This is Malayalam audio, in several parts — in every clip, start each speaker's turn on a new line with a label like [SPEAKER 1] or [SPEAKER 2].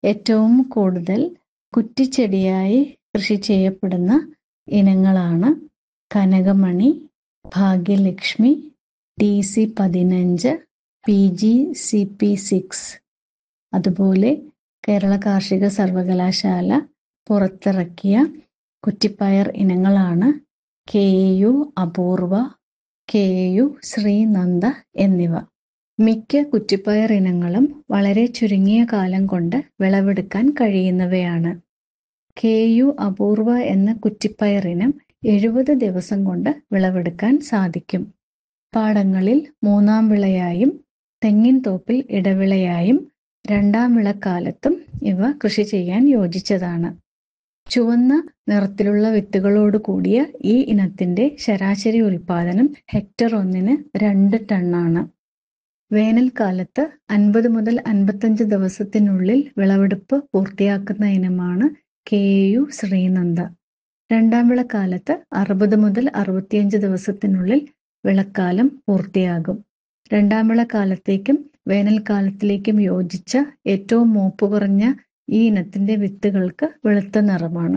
[SPEAKER 1] ഏറ്റവും കൂടുതൽ കുറ്റിച്ചെടിയായി കൃഷി ചെയ്യപ്പെടുന്ന ഇനങ്ങളാണ് കനകമണി ഭാഗ്യലക്ഷ്മി ടി സി പതിനഞ്ച് P G C P six അതുപോലെ കേരള കാർഷിക സർവകലാശാല പുറത്തിറക്കിയ കുറ്റിപ്പയർ ഇനങ്ങളാണ് K U Apoorva K U Sreenanda എന്നിവ മിക്ക കുറ്റിപ്പയർ ഇനങ്ങളും വളരെ ചുരുങ്ങിയ കാലം കൊണ്ട് വിളവെടുക്കാൻ കഴിയുന്നവയാണ് കെ യു അപൂർവ എന്ന കുറ്റിപ്പയർ ഇനം എഴുപത് ദിവസം കൊണ്ട് വിളവെടുക്കാൻ സാധിക്കും പാടങ്ങളിൽ മൂന്നാം വിളയായും തെങ്ങിൻ തോപ്പിൽ ഇടവിളയായും രണ്ടാം വിളക്കാലത്തും ഇവ കൃഷി ചെയ്യാൻ യോജിച്ചതാണ് ചുവന്ന നിറത്തിലുള്ള വിത്തുകളോട് കൂടിയ ഈ ഇനത്തിന്റെ ശരാശരി ഉൽപാദനം ഹെക്ടർ ഒന്നിന് രണ്ട് ടണ്ണാണ് വേനൽക്കാലത്ത് അൻപത് മുതൽ അൻപത്തഞ്ച് ദിവസത്തിനുള്ളിൽ വിളവെടുപ്പ് പൂർത്തിയാക്കുന്ന ഇനമാണ് കെ യു ശ്രീനന്ദ രണ്ടാം വിളക്കാലത്ത് അറുപത് മുതൽ അറുപത്തിയഞ്ച് ദിവസത്തിനുള്ളിൽ വിളക്കാലം പൂർത്തിയാകും രണ്ടാം വിളക്കാലത്തേക്കും വേനൽക്കാലത്തിലേക്കും യോജിച്ച ഏറ്റവും മൂപ്പ് കുറഞ്ഞ ഈ ഇനത്തിന്റെ വിത്തുകൾക്ക് വെളുത്ത നിറമാണ്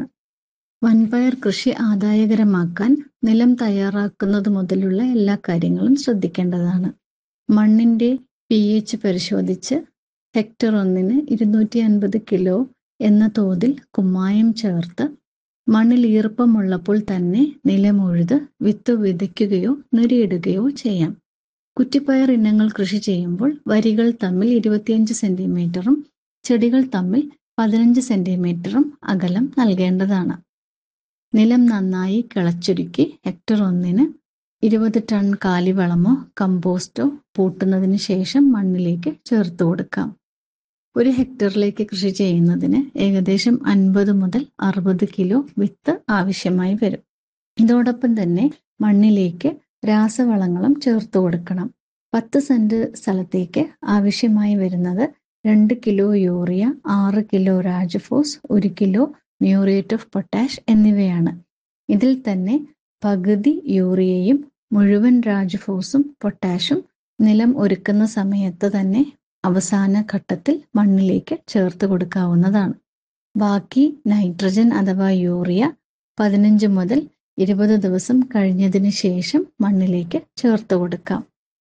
[SPEAKER 1] വൻപയർ കൃഷി ആദായകരമാക്കാൻ നിലം തയ്യാറാക്കുന്നത് മുതലുള്ള എല്ലാ കാര്യങ്ങളും ശ്രദ്ധിക്കേണ്ടതാണ് മണ്ണിന്റെ പി എച്ച് പരിശോധിച്ച് ഹെക്ടർ ഒന്നിന് ഇരുന്നൂറ്റി അൻപത് കിലോ എന്ന തോതിൽ കുമ്മായം ചേർത്ത് മണ്ണിൽ ഈർപ്പമുള്ളപ്പോൾ തന്നെ നിലമുഴുത് വിത്ത് വിതയ്ക്കുകയോ നുരിയിടുകയോ ചെയ്യാം കുറ്റിപ്പയർ ഇനങ്ങൾ കൃഷി ചെയ്യുമ്പോൾ വരികൾ തമ്മിൽ ഇരുപത്തിയഞ്ച് സെന്റിമീറ്ററും ചെടികൾ തമ്മിൽ പതിനഞ്ച് സെന്റിമീറ്ററും അകലം നൽകേണ്ടതാണ് നിലം നന്നായി കിളച്ചൊരുക്കി ഹെക്ടർ ഒന്നിന് ഇരുപത് ടൺ കാലിവളമോ കമ്പോസ്റ്റോ പൂട്ടുന്നതിന് ശേഷം മണ്ണിലേക്ക് ചേർത്ത് കൊടുക്കാം ഒരു ഹെക്ടറിലേക്ക് കൃഷി ചെയ്യുന്നതിന് ഏകദേശം അൻപത് മുതൽ അറുപത് കിലോ വിത്ത് ആവശ്യമായി വരും ഇതോടൊപ്പം തന്നെ മണ്ണിലേക്ക് രാസവളങ്ങളും ചേർത്ത് കൊടുക്കണം പത്ത് സെന്റ് സ്ഥലത്തേക്ക് ആവശ്യമായി വരുന്നത് രണ്ട് കിലോ യൂറിയ ആറ് കിലോ രാജഫോസ് ഒരു കിലോ മ്യൂറേറ്റ് ഓഫ് പൊട്ടാഷ് എന്നിവയാണ് ഇതിൽ തന്നെ പകുതി യൂറിയയും മുഴുവൻ രാജഫോസും പൊട്ടാഷും നിലം ഒരുക്കുന്ന സമയത്ത് തന്നെ അവസാന ഘട്ടത്തിൽ മണ്ണിലേക്ക് ചേർത്ത് കൊടുക്കാവുന്നതാണ് ബാക്കി നൈട്രജൻ അഥവാ യൂറിയ പതിനഞ്ച് മുതൽ ഇരുപത് ദിവസം കഴിഞ്ഞതിന് ശേഷം മണ്ണിലേക്ക് ചേർത്ത് കൊടുക്കാം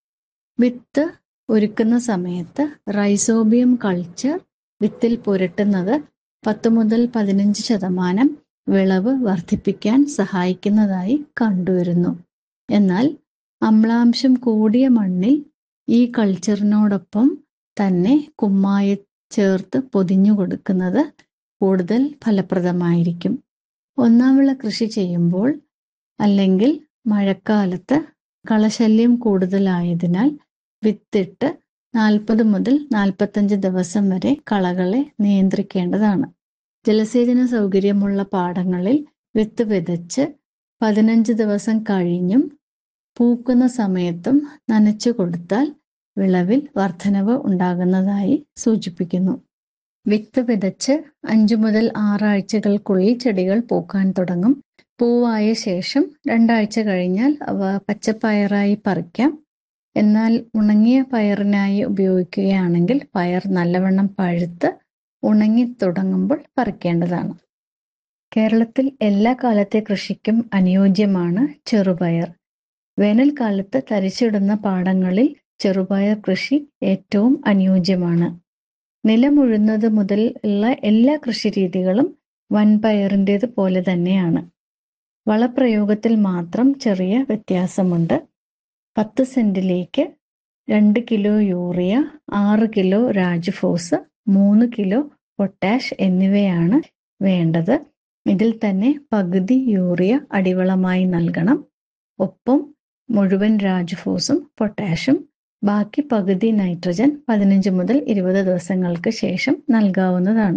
[SPEAKER 1] വിത്ത് ഒരുക്കുന്ന സമയത്ത് റൈസോബിയം കൾച്ചർ വിത്തിൽ പുരട്ടുന്നത് പത്ത് മുതൽ പതിനഞ്ച് ശതമാനം വിളവ് വർദ്ധിപ്പിക്കാൻ സഹായിക്കുന്നതായി കണ്ടുവരുന്നു എന്നാൽ അമ്ലാംശം കൂടിയ മണ്ണിൽ ഈ കൾച്ചറിനോടൊപ്പം തന്നെ കുമ്മായ ചേർത്ത് പൊതിഞ്ഞു കൊടുക്കുന്നത് കൂടുതൽ ഫലപ്രദമായിരിക്കും ഒന്നാം വിള കൃഷി ചെയ്യുമ്പോൾ അല്ലെങ്കിൽ മഴക്കാലത്ത് കളശല്യം കൂടുതലായതിനാൽ വിത്തിട്ട് നാൽപ്പത് മുതൽ നാൽപ്പത്തഞ്ച് ദിവസം വരെ കളകളെ നിയന്ത്രിക്കേണ്ടതാണ് ജലസേചന സൗകര്യമുള്ള പാടങ്ങളിൽ വിത്ത് വിതച്ച് പതിനഞ്ച് ദിവസം കഴിഞ്ഞും പൂക്കുന്ന സമയത്തും നനച്ചു കൊടുത്താൽ വിളവിൽ വർധനവ് ഉണ്ടാകുന്നതായി സൂചിപ്പിക്കുന്നു വിത്ത് വിതച്ച് അഞ്ചു മുതൽ ആറാഴ്ചകൾക്കുള്ളിൽ ചെടികൾ പൂക്കാൻ തുടങ്ങും പൂവായ ശേഷം രണ്ടാഴ്ച കഴിഞ്ഞാൽ അവ പച്ചപ്പയറായി പറിക്കാം എന്നാൽ ഉണങ്ങിയ പയറിനായി ഉപയോഗിക്കുകയാണെങ്കിൽ പയർ നല്ലവണ്ണം പഴുത്ത് ഉണങ്ങി തുടങ്ങുമ്പോൾ പറിക്കേണ്ടതാണ് കേരളത്തിൽ എല്ലാ കാലത്തെ കൃഷിക്കും അനുയോജ്യമാണ് ചെറുപയർ വേനൽക്കാലത്ത് തരിച്ചിടുന്ന പാടങ്ങളിൽ ചെറുപയർ കൃഷി ഏറ്റവും അനുയോജ്യമാണ് നിലമുഴുന്നത് മുതൽ ഉള്ള എല്ലാ കൃഷിരീതികളും വൻപയറിൻ്റേത് പോലെ തന്നെയാണ് വളപ്രയോഗത്തിൽ മാത്രം ചെറിയ വ്യത്യാസമുണ്ട് പത്ത് സെന്റിലേക്ക് രണ്ട് കിലോ യൂറിയ ആറ് കിലോ രാജ്ഫോസ് മൂന്ന് കിലോ പൊട്ടാഷ് എന്നിവയാണ് വേണ്ടത് ഇതിൽ തന്നെ പകുതി യൂറിയ അടിവളമായി നൽകണം ഒപ്പം മുഴുവൻ രാജ്ഫോസും പൊട്ടാഷും ബാക്കി പകുതി നൈട്രജൻ പതിനഞ്ച് മുതൽ ഇരുപത് ദിവസങ്ങൾക്ക് ശേഷം നൽകാവുന്നതാണ്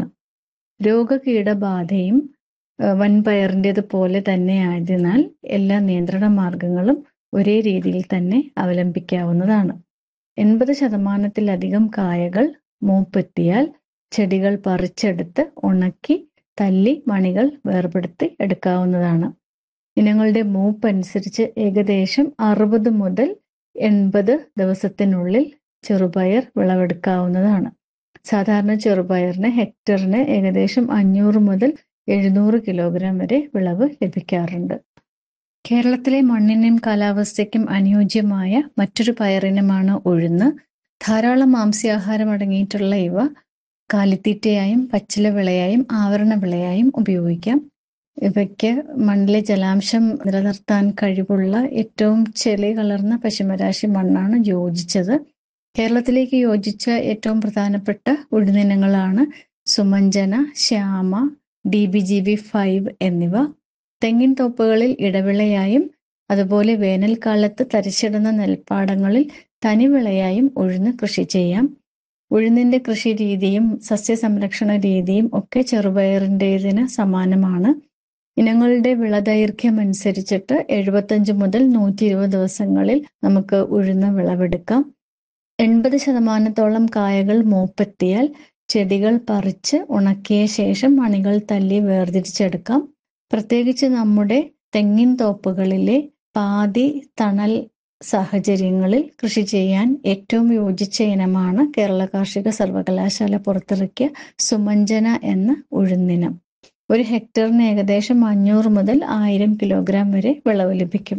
[SPEAKER 1] രോഗകീടബാധയും വൻപയറിൻ്റെത് പോലെ തന്നെ ആയതിനാൽ എല്ലാ നിയന്ത്രണ മാർഗങ്ങളും ഒരേ രീതിയിൽ തന്നെ അവലംബിക്കാവുന്നതാണ് എൺപത് ശതമാനത്തിലധികം കായകൾ മൂപ്പെത്തിയാൽ ചെടികൾ പറിച്ചെടുത്ത് ഉണക്കി തല്ലി മണികൾ വേർപെടുത്തി എടുക്കാവുന്നതാണ് ഇനങ്ങളുടെ മൂപ്പ് അനുസരിച്ച് ഏകദേശം അറുപത് മുതൽ എൺപത് ദിവസത്തിനുള്ളിൽ ചെറുപയർ വിളവെടുക്കാവുന്നതാണ് സാധാരണ ചെറുപയറിന് ഹെക്ടറിന് ഏകദേശം അഞ്ഞൂറ് മുതൽ എഴുന്നൂറ് കിലോഗ്രാം വരെ വിളവ് ലഭിക്കാറുണ്ട് കേരളത്തിലെ മണ്ണിനും കാലാവസ്ഥയ്ക്കും അനുയോജ്യമായ മറ്റൊരു പയറിനമാണ് ഉഴുന്ന് ധാരാളം മാംസ്യാഹാരം അടങ്ങിയിട്ടുള്ള ഇവ കാലിത്തീറ്റയായും പച്ചില വിളയായും ആവരണ വിളയായും ഉപയോഗിക്കാം ഇവയ്ക്ക് മണ്ണിലെ ജലാംശം നിലനിർത്താൻ കഴിവുള്ള ഏറ്റവും ചെളി കലർന്ന പശുമരാശി മണ്ണാണ് യോജിച്ചത് കേരളത്തിലേക്ക് യോജിച്ച ഏറ്റവും പ്രധാനപ്പെട്ട ഉഴുന്നിനങ്ങളാണ് Sumanjana Shyama D B G B five എന്നിവ തെങ്ങിൻ തോപ്പുകളിൽ ഇടവിളയായും അതുപോലെ വേനൽക്കാലത്ത് തരിച്ചിടുന്ന നെൽപ്പാടങ്ങളിൽ തനിവിളയായും ഉഴുന്ന് കൃഷി ചെയ്യാം ഉഴുന്നിന്റെ കൃഷി രീതിയും സസ്യസംരക്ഷണ രീതിയും ഒക്കെ ചെറുപയറിൻ്റെതിന് സമാനമാണ് ഇനങ്ങളുടെ വിളദൈർഘ്യം അനുസരിച്ചിട്ട് എഴുപത്തഞ്ച് മുതൽ നൂറ്റി ഇരുപത് ദിവസങ്ങളിൽ നമുക്ക് ഉഴുന്ന് വിളവെടുക്കാം എൺപത് ശതമാനത്തോളം കായകൾ മൂപ്പെത്തിയാൽ ചെടികൾ പറിച്ച് ഉണക്കിയ ശേഷം മണികൾ തല്ലി വേർതിരിച്ചെടുക്കാം പ്രത്യേകിച്ച് നമ്മുടെ തെങ്ങിൻ തോപ്പുകളിലെ പാതി തണൽ സാഹചര്യങ്ങളിൽ കൃഷി ചെയ്യാൻ ഏറ്റവും യോജിച്ച ഇനമാണ് കേരള കാർഷിക സർവകലാശാല പുറത്തിറക്കിയ സുമഞ്ജന എന്ന ഉഴുന്നിനം ഒരു ഹെക്ടറിന് ഏകദേശം അഞ്ഞൂറ് മുതൽ ആയിരം കിലോഗ്രാം വരെ വിളവ് ലഭിക്കും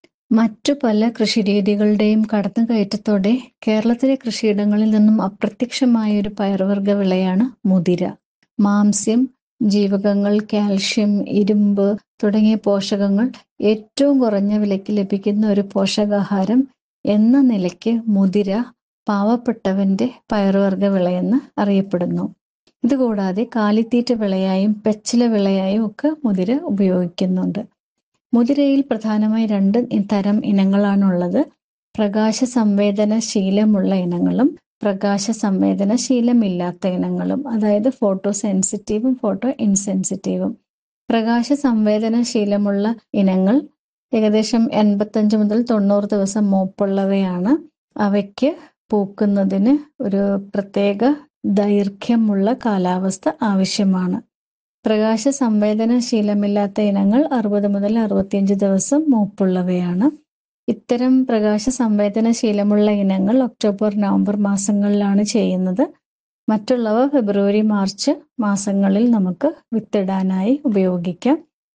[SPEAKER 1] മറ്റു പല കൃഷിരീതികളുടെയും കടന്നുകയറ്റത്തോടെ കേരളത്തിലെ കൃഷിയിടങ്ങളിൽ നിന്നും അപ്രത്യക്ഷമായ ഒരു പയർവർഗ വിളയാണ് മുതിര മാംസ്യം ജീവകങ്ങൾ കാൽഷ്യം ഇരുമ്പ് തുടങ്ങിയ പോഷകങ്ങൾ ഏറ്റവും കുറഞ്ഞ വിലയ്ക്ക് ലഭിക്കുന്ന ഒരു പോഷകാഹാരം എന്ന നിലയ്ക്ക് മുതിര പാവപ്പെട്ടവന്റെ പയറുവർഗ വിളയെന്ന് അറിയപ്പെടുന്നു ഇതുകൂടാതെ കാലിത്തീറ്റ വിളയായും പെച്ചില വിളയായും ഒക്കെ മുതിര ഉപയോഗിക്കുന്നുണ്ട് മുതിരയിൽ പ്രധാനമായി രണ്ട് തരം ഇനങ്ങളാണുള്ളത് പ്രകാശ സംവേദനശീലമുള്ള ഇനങ്ങളും പ്രകാശ സംവേദനശീലമില്ലാത്ത ഇനങ്ങളും അതായത് ഫോട്ടോ സെൻസിറ്റീവും ഫോട്ടോ ഇൻസെൻസിറ്റീവും പ്രകാശ സംവേദനശീലമുള്ള ഇനങ്ങൾ ഏകദേശം എൺപത്തഞ്ച് മുതൽ തൊണ്ണൂറ് ദിവസം മൂപ്പുള്ളവയാണ് അവയ്ക്ക് പൂക്കുന്നതിന് ഒരു പ്രത്യേക ദൈർഘ്യമുള്ള കാലാവസ്ഥ ആവശ്യമാണ് പ്രകാശ സംവേദനശീലമില്ലാത്ത ഇനങ്ങൾ അറുപത് മുതൽ അറുപത്തിയഞ്ച് ദിവസം മൂപ്പുള്ളവയാണ് ഇത്തരം പ്രകാശ സംവേദനശീലമുള്ള ഇനങ്ങൾ ഒക്ടോബർ നവംബർ മാസങ്ങളിലാണ് ചെയ്യുന്നത് മറ്റുള്ളവ ഫെബ്രുവരി മാർച്ച് മാസങ്ങളിൽ നമുക്ക് വിത്തിടാനായി ഉപയോഗിക്കാം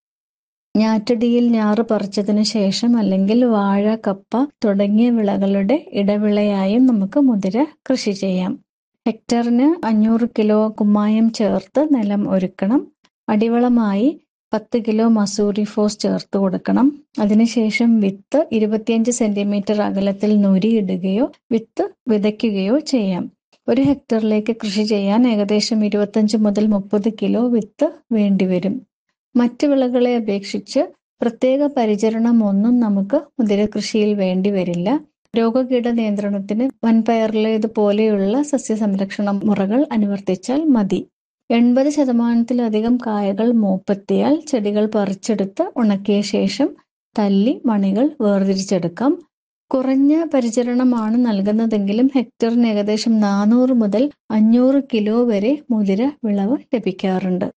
[SPEAKER 1] ഞാറ്റടിയിൽ ഞാറ് പറിച്ചതിന് ശേഷം അല്ലെങ്കിൽ വാഴ കപ്പ തുടങ്ങിയ വിളകളുടെ ഇടവിളയായും നമുക്ക് മുതിര കൃഷി ചെയ്യാം ഹെക്ടറിന് അഞ്ഞൂറ് കിലോ കുമ്മായം ചേർത്ത് നിലം ഒരുക്കണം അടിവളമായി പത്ത് കിലോ മസൂരി ഫോസ് ചേർത്ത് കൊടുക്കണം അതിനുശേഷം വിത്ത് ഇരുപത്തിയഞ്ച് സെന്റിമീറ്റർ അകലത്തിൽ നുരിയിടുകയോ വിത്ത് വിതയ്ക്കുകയോ ചെയ്യാം ഒരു ഹെക്ടറിലേക്ക് കൃഷി ചെയ്യാൻ ഏകദേശം ഇരുപത്തഞ്ച് മുതൽ മുപ്പത് കിലോ വിത്ത് വേണ്ടിവരും മറ്റ് വിളകളെ അപേക്ഷിച്ച് പ്രത്യേക പരിചരണം ഒന്നും നമുക്ക് മുതിര കൃഷിയിൽ വേണ്ടി വരില്ല രോഗകീട നിയന്ത്രണത്തിന് വൻപയറിലേതുപോലെയുള്ള സസ്യസംരക്ഷണ മുറകൾ അനുവർത്തിച്ചാൽ മതി എൺപത് ശതമാനത്തിലധികം കായകൾ മൂപ്പെത്തിയാൽ ചെടികൾ പറിച്ചെടുത്ത് ഉണക്കിയ ശേഷം തല്ലി മണികൾ വേർതിരിച്ചെടുക്കാം കുറഞ്ഞ പരിചരണമാണ് നൽകുന്നതെങ്കിലും ഹെക്ടറിന് ഏകദേശം നാനൂറ് മുതൽ അഞ്ഞൂറ് കിലോ വരെ മുതിര വിളവ് ലഭിക്കാറുണ്ട്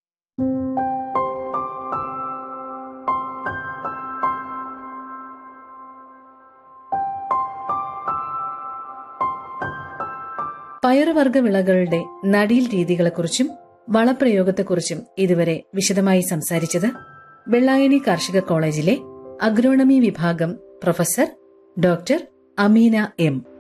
[SPEAKER 2] പയറുവർഗ വിളകളുടെ നടീൽ രീതികളെക്കുറിച്ചും വളപ്രയോഗത്തെക്കുറിച്ചും ഇതുവരെ വിശദമായി സംസാരിച്ചത് വെള്ളായണി കാർഷിക കോളേജിലെ അഗ്രോണമി വിഭാഗം പ്രൊഫസർ ഡോക്ടർ അമീന എം